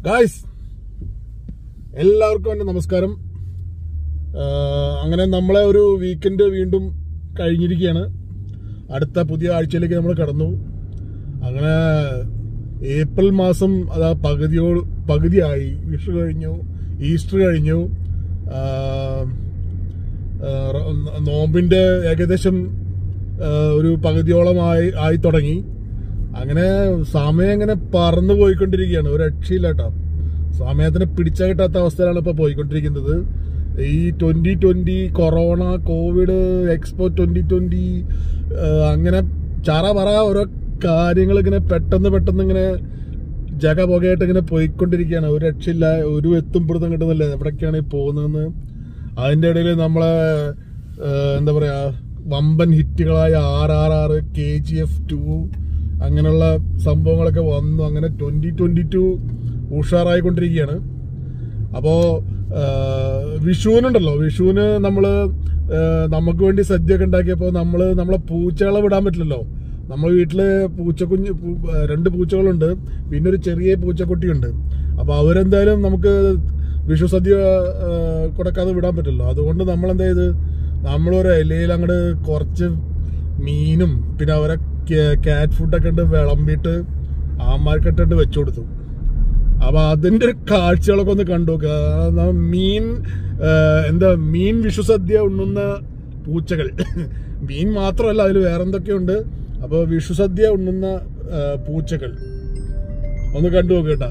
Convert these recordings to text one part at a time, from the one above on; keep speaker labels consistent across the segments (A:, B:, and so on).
A: Guys എല്ലാവർക്കും എൻ്റെ നമസ്കാരം ആ, അങ്ങനെ നമ്മളെ ഒരു വീക്കെൻഡ് വീണ്ടും കഴിഞ്ഞിരിക്കുകയാണ് അടുത്ത പുതിയ ആഴ്ചയിലേക്ക് നമ്മൾ കടന്നു അങ്ങനെ ഏപ്രിൽ മാസം അതാ പകുതിയോട് പകുതിയായി വിഷു കഴിഞ്ഞു ഈസ്റ്റർ കഴിഞ്ഞു ആ, ആ, നോമ്പിന്റെ ഏകദേശം ആ, ഒരു പകുതിയോളമായി ആയി തുടങ്ങി അങ്ങനെ സമയം ഇങ്ങനെ പറന്നു പോയിക്കൊണ്ടിരിക്കുകയാണ് ഒരു രക്ഷയില്ല കേട്ടോ സമയത്തിന് പിടിച്ച കിട്ടാത്ത അവസ്ഥയിലാണ് ഇപ്പൊ പോയിക്കൊണ്ടിരിക്കുന്നത് ഈ twenty twenty corona covid expo twenty twenty അങ്ങനെ ചറ പറ ഓരോ കാര്യങ്ങൾ ഇങ്ങനെ പെട്ടെന്ന് പെട്ടെന്ന് ഇങ്ങനെ ജഗ പുകയായിട്ട് ഇങ്ങനെ പോയിക്കൊണ്ടിരിക്കുകയാണ് ഒരു രക്ഷയില്ല ഒരു എത്തും പിടുത്തം കിട്ടുന്നില്ല എവിടേക്കാണ് ഈ പോകുന്നതെന്ന് അതിന്റെ ഇടയിൽ നമ്മളെ ആ, എന്താ പറയാ വമ്പൻ ഹിറ്റുകളായ R R R K G F two അങ്ങനെയുള്ള സംഭവങ്ങളൊക്കെ വന്നു അങ്ങനെ ട്വന്റി ട്വന്റി ടു ഉഷാറായിക്കൊണ്ടിരിക്കുകയാണ് അപ്പോ ആ, വിഷുവിനുണ്ടല്ലോ വിഷുവിന് നമ്മള് ആ, നമുക്ക് വേണ്ടി സദ്യ ഒക്കെ ഉണ്ടാക്കിയപ്പോ നമ്മള് നമ്മളെ പൂച്ചകളെ വിടാൻ പറ്റില്ലല്ലോ നമ്മളെ വീട്ടില് പൂച്ചക്കുഞ്ഞ് പൂ- ആ, രണ്ട് പൂച്ചകളുണ്ട് പിന്നെ ഒരു ചെറിയ പൂച്ചക്കുട്ടിയുണ്ട് അപ്പൊ അവരെന്തായാലും നമുക്ക് വിഷു സദ്യ ആ, കൊടുക്കാതെ വിടാൻ പറ്റില്ലല്ലോ അതുകൊണ്ട് നമ്മൾ എന്താ ചെയ്ത് നമ്മളൊരു ഇലയിൽ അങ്ങോട്ട് കുറച്ച് മീനും പിന്നെ അവരെ കാറ്റ് ഫുഡൊക്കെ ഉണ്ട് വിളമ്പിയിട്ട് ആമാർക്കിട്ടിട്ട് വെച്ചു കൊടുത്തു അപ്പൊ അതിന്റെ ഒരു കാഴ്ചകളൊക്കെ ഒന്ന് കണ്ടു നോക്കുക ആ, ന- മീൻ ആ, എന്താ മീൻ വിഷുസദ്യ ഉണ്ണുന്ന പൂച്ചകൾ മീൻ മാത്രമല്ല അതിൽ വേറെന്തൊക്കെയുണ്ട് അപ്പൊ വിഷുസദ്യ ഉണ്ണുന്ന ആ, പൂച്ചകൾ ഒന്ന് കണ്ടു നോക്കുക കേട്ടോ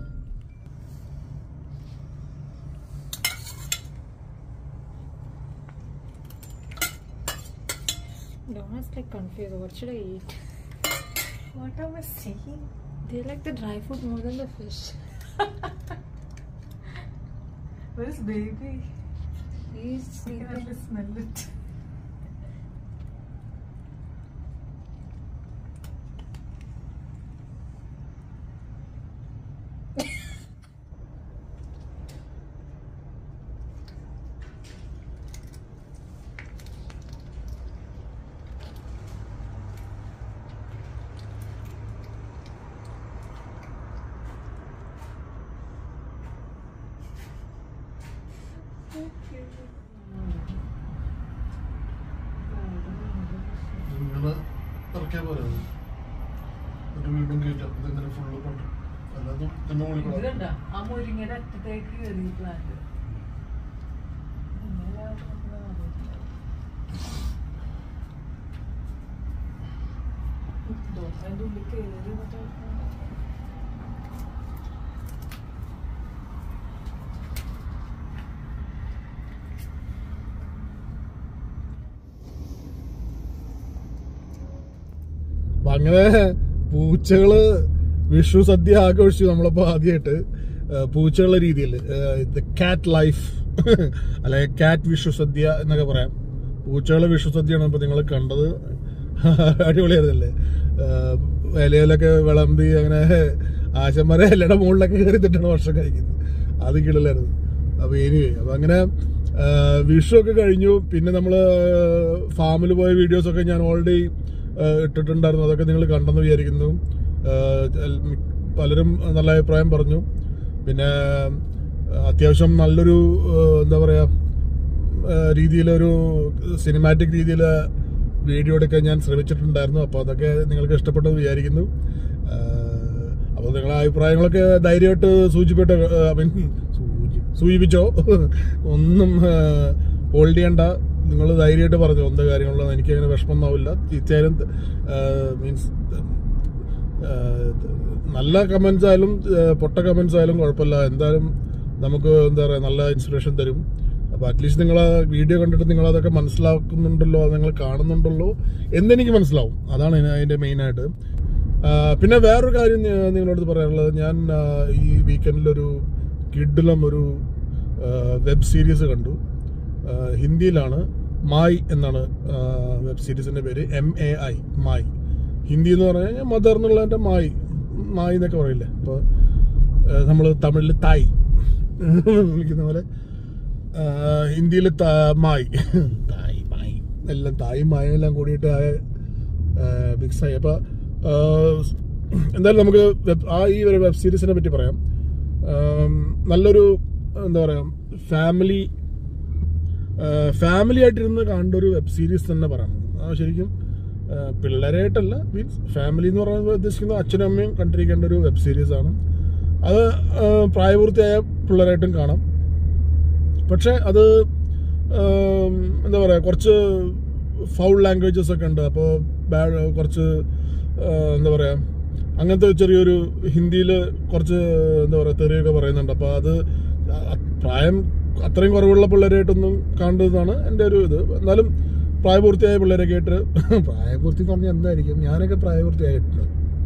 B: Donna's like confused. What should I eat?
C: What am I saying?
B: They like the dry food more than the fish.
C: Where's baby?
B: He's
C: I can
B: sleeping.
C: only smell it.
A: ഇങ്ങനെ ഇറക്കിയാൽ പോരെ അത്? എന്നിട്ട് വീണ്ടും കയറ്റാം ഇതിങ്ങനെ ഫുള്ള് കൊണ്ട് അല്ലാതെ തന്നെ മുകളിൽ
C: ഇത്
A: കൂടെ.
C: കണ്ട ആ മുരിങ്ങയുടെ അറ്റത്തേക്ക് കയറി പ്ലാന്റ് അതിന്റെ ഉള്ളിൽ കയറി മറ്റേ
A: അപ്പൊ അങ്ങനെ പൂച്ചകള് വിഷു സദ്യ ആഘോഷിച്ചു നമ്മളിപ്പോ ആദ്യമായിട്ട് പൂച്ചകളുടെ രീതിയിൽ കാറ്റ് ലൈഫ് അല്ലെ കാറ്റ് വിഷു സദ്യ എന്നൊക്കെ പറയാം പൂച്ചകളെ വിഷു സദ്യയാണ് ഇപ്പൊ നിങ്ങൾ കണ്ടത് അടിപൊളിയായിരുന്നല്ലേ ഏഹ്, ഇലയിലൊക്കെ വിളമ്പി അങ്ങനെ ആശന്മാരെ ഇലയുടെ മുകളിലൊക്കെ കയറിത്തിട്ടാണ് ഭക്ഷണം കഴിക്കുന്നത് അത് കിടലായിരുന്നു അപ്പൊ ഇനി അപ്പൊ അങ്ങനെ ആ, വിഷു ഒക്കെ കഴിഞ്ഞു പിന്നെ നമ്മള് ഫാമിൽ പോയ വീഡിയോസ് ഒക്കെ ഞാൻ ഓൾറെഡി ഇട്ടിട്ടുണ്ടായിരുന്നു അതൊക്കെ നിങ്ങൾ കണ്ടെന്ന് വിചാരിക്കുന്നു ആ, എൽ- പലരും നല്ല അഭിപ്രായം പറഞ്ഞു പിന്നെ അത്യാവശ്യം നല്ലൊരു ആ, എന്താ പറയാ രീതിയിലൊരു സിനിമാറ്റിക് രീതിയിൽ വീഡിയോ എടുക്കാൻ ഞാൻ ശ്രമിച്ചിട്ടുണ്ടായിരുന്നു അപ്പോൾ അതൊക്കെ നിങ്ങൾക്ക് ഇഷ്ടപ്പെട്ടെന്ന് വിചാരിക്കുന്നു അപ്പോൾ നിങ്ങളെ അഭിപ്രായങ്ങളൊക്കെ ധൈര്യമായിട്ട് സൂചിപ്പിച്ച ഐ മീൻ സൂചിപ്പിച്ചോ ഒന്നും ഹോൾഡ് ചെയ്യണ്ട നിങ്ങൾ ധൈര്യമായിട്ട് പറഞ്ഞു എന്താ കാര്യങ്ങളുള്ള എനിക്ക് അങ്ങനെ വിഷമമൊന്നാവില്ല തീർച്ചയായും മീൻസ് നല്ല കമന്റ്സ് ആയാലും ഏഹ്, പൊട്ട കമന്റ്സ് ആയാലും കുഴപ്പമില്ല എന്തായാലും നമുക്ക് എന്താ പറയുക നല്ല ഇൻസ്പിറേഷൻ തരും അപ്പൊ അറ്റ്ലീസ്റ്റ് നിങ്ങൾ വീഡിയോ കണ്ടിട്ട് നിങ്ങൾ അതൊക്കെ മനസ്സിലാക്കുന്നുണ്ടല്ലോ അത് നിങ്ങൾ കാണുന്നുണ്ടല്ലോ എന്നെനിക്ക് മനസ്സിലാവും അതാണ് ഇതിന് അതിന്റെ മെയിൻ ആയിട്ട് ആ, പിന്നെ വേറൊരു കാര്യം ഞാൻ നിങ്ങളോട് പറയാനുള്ളത് ഞാൻ ആ, ഈ വീക്കെൻഡിലൊരു കിഡിലും ഒരു വെബ് സീരീസ് കണ്ടു ആ, ഹിന്ദിയിലാണ് മായി എന്നാണ് വെബ് സീരീസിന്റെ പേര് എം എ ഐ മായി ഹിന്ദി എന്ന് പറഞ്ഞു കഴിഞ്ഞാൽ മദർ എന്നുള്ളതിന്റെ മായി മായി എന്നൊക്കെ പറയില്ലേ അപ്പോൾ നമ്മൾ തമിഴിൽ തായ് വിളിക്കുന്ന പോലെ ഹിന്ദിയിൽ മായി തായ് മായി എല്ലാം തായ് മായും എല്ലാം കൂടിയിട്ട് മിക്സായി അപ്പോൾ എന്തായാലും നമുക്ക് വെബ് ആ ഈ ഒരു വെബ് സീരീസിനെ പറ്റി പറയാം ആം, നല്ലൊരു എന്താ പറയാ ഫാമിലി ഫാമിലി ആയിട്ടിരുന്ന് കാണേണ്ട ഒരു വെബ് സീരീസ് തന്നെ പറയണം ആ ശരിക്കും ആ, പിള്ളേരായിട്ടല്ല മീൻസ് ഫാമിലി എന്ന് പറയുമ്പോൾ ഉദ്ദേശിക്കുന്നത് അച്ഛനും അമ്മയും കണ്ടിരിക്കേണ്ട ഒരു വെബ് സീരീസ് ആണ് അത് ആ, പ്രായപൂർത്തിയായ പിള്ളേരായിട്ടും കാണാം പക്ഷെ അത് ആം, എന്താ പറയുക കുറച്ച് ഫൗൾ ലാംഗ്വേജസ് ഒക്കെ ഉണ്ട് അപ്പോൾ ബാഡ് കുറച്ച് ആ, എന്താ പറയുക അങ്ങനത്തെ ചെറിയൊരു ഹിന്ദിയിൽ കുറച്ച് എന്താ പറയുക തെറിയൊക്കെ പറയുന്നുണ്ട് അപ്പോൾ അത് അ- പ്രായം അത്രയും കുറവുള്ള പിള്ളേരായിട്ടൊന്നും കാണേണ്ടതാണ് എൻ്റെ ഒരു ഇത് എന്നാലും പ്രായപൂർത്തിയായ പിള്ളേരൊക്കെ ആയിട്ട് പ്രായപൂർത്തി എന്ന് പറഞ്ഞാൽ എന്തായിരിക്കും ഞാനൊക്കെ പ്രായപൂർത്തിയായിട്ടുണ്ട്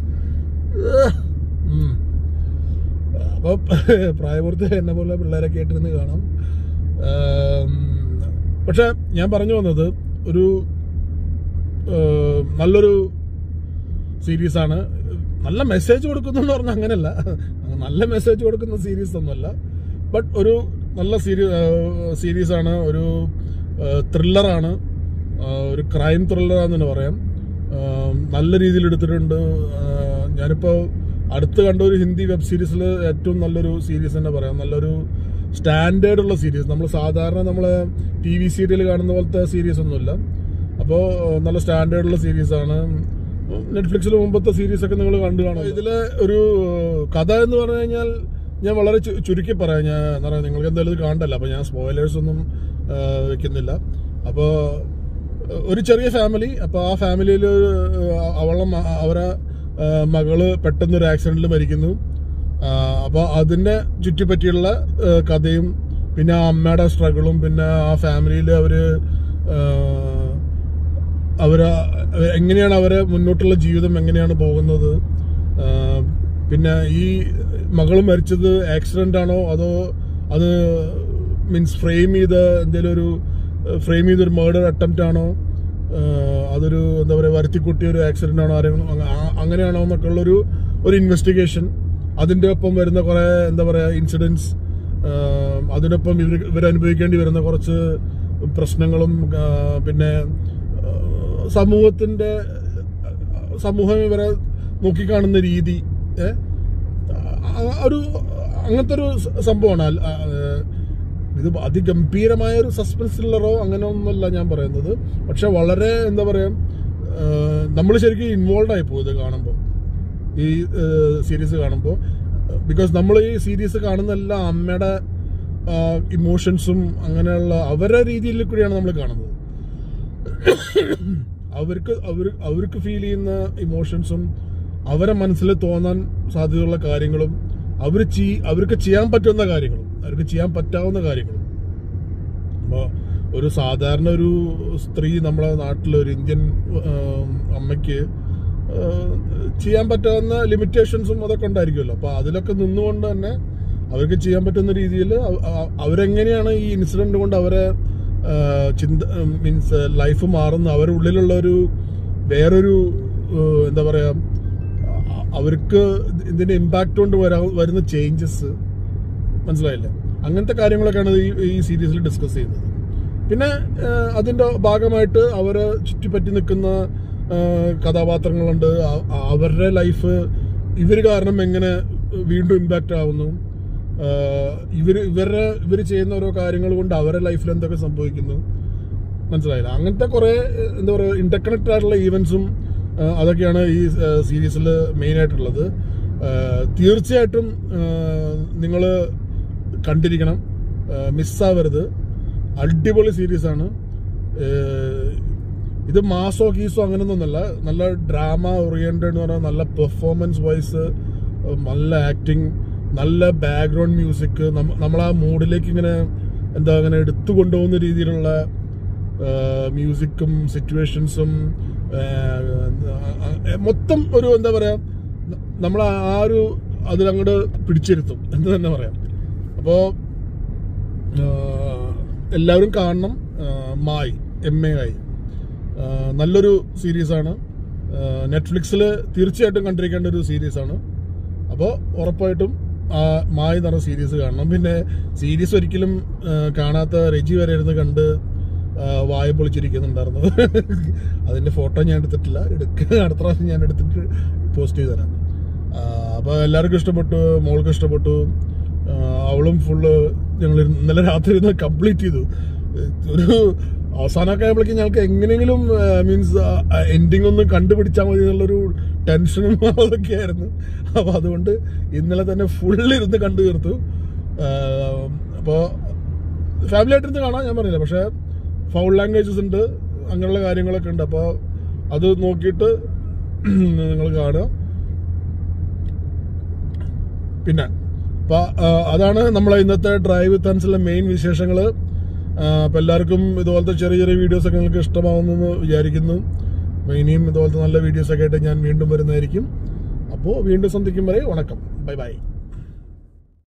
A: ഉം. അപ്പോൾ പ്രായപൂർത്തിയായ എന്നെ പോലെ പിള്ളേരൊക്കെ ആയിട്ടിരുന്ന് കാണാം ആം, പക്ഷെ ഞാൻ പറഞ്ഞു വന്നത് ഒരു ഏം, നല്ലൊരു സീരീസാണ് നല്ല മെസ്സേജ് കൊടുക്കുന്നു എന്ന് പറഞ്ഞാൽ അങ്ങനെയല്ല നല്ല മെസ്സേജ് കൊടുക്കുന്ന സീരീസ് ഒന്നുമല്ല ബട്ട് ഒരു നല്ല സീരീ സീരീസാണ് ഒരു ത്രില്ലറാണ് ഒരു ക്രൈം ത്രില്ലറാന്ന് തന്നെ പറയാം ആ, നല്ല രീതിയിൽ എടുത്തിട്ടുണ്ട് ആ, ഞാനിപ്പോൾ അടുത്ത് കണ്ട ഒരു ഹിന്ദി വെബ് സീരീസിൽ ഏറ്റവും നല്ലൊരു സീരീസ് തന്നെ പറയാം നല്ലൊരു സ്റ്റാൻഡേർഡ് ഉള്ള സീരീസ് നമ്മൾ സാധാരണ നമ്മൾ ടി വി സീരിയൽ കാണുന്ന പോലത്തെ സീരീസ് ഒന്നുമില്ല അപ്പോൾ നല്ല സ്റ്റാൻഡേർഡ് ഉള്ള സീരീസാണ് നെറ്റ്ഫ്ലിക്സിൽ മുമ്പത്തെ സീരീസ് ഒക്കെ നിങ്ങൾ കണ്ടു കാണും ഇതിലെ ഒരു കഥ എന്ന് പറഞ്ഞു കഴിഞ്ഞാൽ ഞാൻ വളരെ ചു- ചുരുക്കി പറയാം ഞാൻ എന്താ പറയുക നിങ്ങൾക്ക് എന്തായാലും ഇത് കാണണ്ടല്ലോ അപ്പോൾ ഞാൻ സ്പോയിലേഴ്സ് ഒന്നും ആ, വെക്കുന്നില്ല അപ്പോൾ ഒരു ചെറിയ ഫാമിലി അപ്പോൾ ആ ഫാമിലിയിൽ അവളെ മ- അവരെ ആ, മകള് പെട്ടെന്ന് ഒരു ആക്സിഡന്റിൽ മരിക്കുന്നു അപ്പോൾ അതിനെ ചുറ്റിപ്പറ്റിയുള്ള ആ, കഥയും പിന്നെ ആ അമ്മയുടെ സ്ട്രഗിളും പിന്നെ ആ ഫാമിലിയിൽ അവര് ആ, അവര് എങ്ങനെയാണ് അവരെ മുന്നോട്ടുള്ള ജീവിതം എങ്ങനെയാണ് പോകുന്നത് ആ, പിന്നെ ഈ മകൾ മരിച്ചത് ആക്സിഡന്റ് ആണോ അതോ അത് മീൻസ് ഫ്രെയിം ചെയ്ത എന്തെങ്കിലും ഒരു ഫ്രെയിം ചെയ്തൊരു മേർഡർ അറ്റംപ്റ്റ് ആണോ ആ, അതൊരു എന്താ പറയുക വരുത്തിക്കുട്ടിയ ഒരു ആക്സിഡന്റ് ആണോ ആരെങ്കിലും അങ്ങ- ആ- അങ്ങനെയാണോ എന്നൊക്കെ ഉള്ളൊരു ഒരു ഇൻവെസ്റ്റിഗേഷൻ അതിന്റെ ഒപ്പം വരുന്ന കുറെ എന്താ പറയാ ഇൻസിഡൻസ് അതിനൊപ്പം ഇവർ ഇവരനുഭവിക്കേണ്ടി വരുന്ന കുറച്ച് പ്രശ്നങ്ങളും ആ, പിന്നെ ആ, സമൂഹത്തിന്റെ സമൂഹം ഇവരെ നോക്കിക്കാണുന്ന രീതി ഏ? ആ, ഒരു അങ്ങനത്തെ ഒരു സ- സംഭവമാണ് അല്ല- ആ, ഇത് അതിഗംഭീരമായ ഒരു സസ്പെൻസ് ത്രില്ലറോ അങ്ങനെ ഒന്നുമല്ല ഞാൻ പറയുന്നത് പക്ഷെ വളരെ എന്താ പറയാ നമ്മൾ ശരിക്കും ഇൻവോൾവ് ആയി പോകും ഇത് കാണുമ്പോൾ ഈ സീരീസ് കാണുമ്പോൾ ബിക്കോസ് നമ്മൾ ഈ സീരീസ് കാണുന്ന എല്ലാ അമ്മയുടെ ഇമോഷൻസും അങ്ങനെയുള്ള അവരുടെ രീതിയിൽ കൂടിയാണ് നമ്മൾ കാണുന്നത് അവർക്ക് അവർ അവർക്ക് ഫീൽ ചെയ്യുന്ന ഇമോഷൻസും അവരെ മനസ്സിൽ തോന്നാൻ സാധ്യതയുള്ള കാര്യങ്ങളും അവർ അവർക്ക് ചെയ്യാൻ പറ്റുന്ന കാര്യങ്ങളും അവർക്ക് ചെയ്യാൻ പറ്റാവുന്ന കാര്യങ്ങളും അപ്പോൾ ഒരു സാധാരണ ഒരു സ്ത്രീ നമ്മളെ നാട്ടിൽ ഒരു ഇന്ത്യൻ ആം, അമ്മയ്ക്ക് ആ, ചെയ്യാൻ പറ്റാവുന്ന ലിമിറ്റേഷൻസും അതൊക്കെ ഉണ്ടായിരിക്കുമല്ലോ അപ്പോൾ അതിലൊക്കെ നിന്നുകൊണ്ട് തന്നെ അവർക്ക് ചെയ്യാൻ പറ്റുന്ന രീതിയിൽ അവരെങ്ങനെയാണ് ഈ ഇൻസിഡന്റ് കൊണ്ട് അവരെ ആ, ചിന്ത മീൻസ് ലൈഫ് മാറുന്ന അവരുടെ ഉള്ളിലുള്ള ഒരു വേറൊരു ആ, എന്താ പറയാ അ- അവർക്ക് ഇതിന്റെ ഇമ്പാക്ട് കൊണ്ട് വരാ വരുന്ന ചേഞ്ചസ് മനസ്സിലായില്ലേ അങ്ങനത്തെ കാര്യങ്ങളൊക്കെയാണ് ഈ ഈ സീരീസിൽ ഡിസ്കസ് ചെയ്യുന്നത് പിന്നെ ആ, അതിന്റെ ഭാഗമായിട്ട് അവരെ ചുറ്റിപ്പറ്റി നിൽക്കുന്ന ആ, കഥാപാത്രങ്ങളുണ്ട് അ- അവരുടെ ലൈഫ് ഇവർ കാരണം എങ്ങനെ വീണ്ടും ഇമ്പാക്റ്റ് ആവുന്നു ആ, ഇവര് ഇവരുടെ ഇവർ ചെയ്യുന്ന ഓരോ കാര്യങ്ങൾ കൊണ്ട് അവരുടെ ലൈഫിൽ എന്തൊക്കെ സംഭവിക്കുന്നു മനസ്സിലായില്ല അങ്ങനത്തെ കുറെ എന്താ പറയുക ഇന്റർകണക്ട് ആയിട്ടുള്ള ഈവൻസും അതൊക്കെയാണ് ഈ സീരീസിൽ മെയിൻ ആയിട്ടുള്ളത് ആ, തീർച്ചയായിട്ടും നിങ്ങൾ കണ്ടിരിക്കണം മിസ്സാവരുത് അടിപൊളി സീരീസാണ് ഇത് മാസോ കീസോ അങ്ങനെയൊന്നുമല്ല നല്ല ഡ്രാമ ഓറിയന്റഡ് എന്ന് പറഞ്ഞാൽ നല്ല പെർഫോമൻസ് വൈസ് നല്ല ആക്ടിങ് നല്ല ബാക്ക്ഗ്രൗണ്ട് മ്യൂസിക് നമ്മൾ ആ മൂഡിലേക്ക് ഇങ്ങനെ എന്താ അങ്ങനെ എടുത്തു കൊണ്ടുപോകുന്ന രീതിയിലുള്ള മ്യൂസിക്കും സിറ്റുവേഷൻസും മൊത്തം ഒരു എന്താ പറയാ നമ്മൾ ആ ഒരു അതിലങ്ങോട്ട് പിടിച്ചിരുത്തും എന്ന് തന്നെ പറയാം അപ്പോൾ എല്ലാവരും കാണണം ആ, മായി എം എ ആയി ആ, നല്ലൊരു സീരീസാണ് നെറ്റ്ഫ്ലിക്സിൽ തീർച്ചയായിട്ടും കണ്ടിരിക്കേണ്ട ഒരു സീരീസാണ് അപ്പോൾ ഉറപ്പായിട്ടും ആ മായി എന്ന് പറഞ്ഞ സീരീസ് കാണണം പിന്നെ സീരീസ് ഒരിക്കലും ആ, കാണാത്ത രജി വരെ ഇരുന്ന് കണ്ട് ആ, വായ പൊളിച്ചിരിക്കുന്നുണ്ടായിരുന്നു അതിന്റെ ഫോട്ടോ ഞാൻ എടുത്തിട്ടില്ല എടുക്ക അടുത്ത പ്രാവശ്യം ഞാൻ എടുത്തിട്ട് പോസ്റ്റ് ചെയ്ത് തരാം അപ്പോൾ എല്ലാവർക്കും ഇഷ്ടപ്പെട്ടു മോൾക്ക് ഇഷ്ടപ്പെട്ടു ആ, അവളും ഫുള്ള് ഞങ്ങൾ ഇന്നലെ രാത്രി ഇരുന്ന് കംപ്ലീറ്റ് ചെയ്തു ഒരു അവസാനമൊക്കെ ആയപ്പോഴേക്കും ഞങ്ങൾക്ക് എങ്ങനെയെങ്കിലും മീൻസ് എൻഡിങ് ഒന്ന് കണ്ടുപിടിച്ചാൽ മതി എന്നുള്ളൊരു ടെൻഷനും അതൊക്കെ ആയിരുന്നു അപ്പോൾ അതുകൊണ്ട് ഇന്നലെ തന്നെ ഫുൾ ഇരുന്ന് കണ്ടു തീർത്തു അപ്പോൾ ഫാമിലി ആയിട്ടിരുന്ന് കാണാം ഞാൻ പറഞ്ഞില്ല പക്ഷേ ഫൗൾ ലാംഗ്വേജസ് ഉണ്ട് അങ്ങനെയുള്ള കാര്യങ്ങളൊക്കെ ഉണ്ട് അപ്പോൾ അത് നോക്കിയിട്ട് നിങ്ങൾ കാണുക പിന്നെ അപ്പൊ ആ, അതാണ് നമ്മളെ ഇന്നത്തെ ഡ്രൈവ് തൻസിലെ മെയിൻ വിശേഷങ്ങൾ അപ്പൊ എല്ലാവർക്കും ഇതുപോലത്തെ ചെറിയ ചെറിയ വീഡിയോസ് ഒക്കെ നിങ്ങൾക്ക് ഇഷ്ടമാവുമെന്ന് വിചാരിക്കുന്നു അപ്പൊ ഇനിയും ഇതുപോലത്തെ നല്ല വീഡിയോസ് ഒക്കെ ആയിട്ട് ഞാൻ വീണ്ടും വരുന്നതായിരിക്കും അപ്പോൾ വീണ്ടും സന്ധിക്കും വരെ വണക്കം ബൈ ബൈ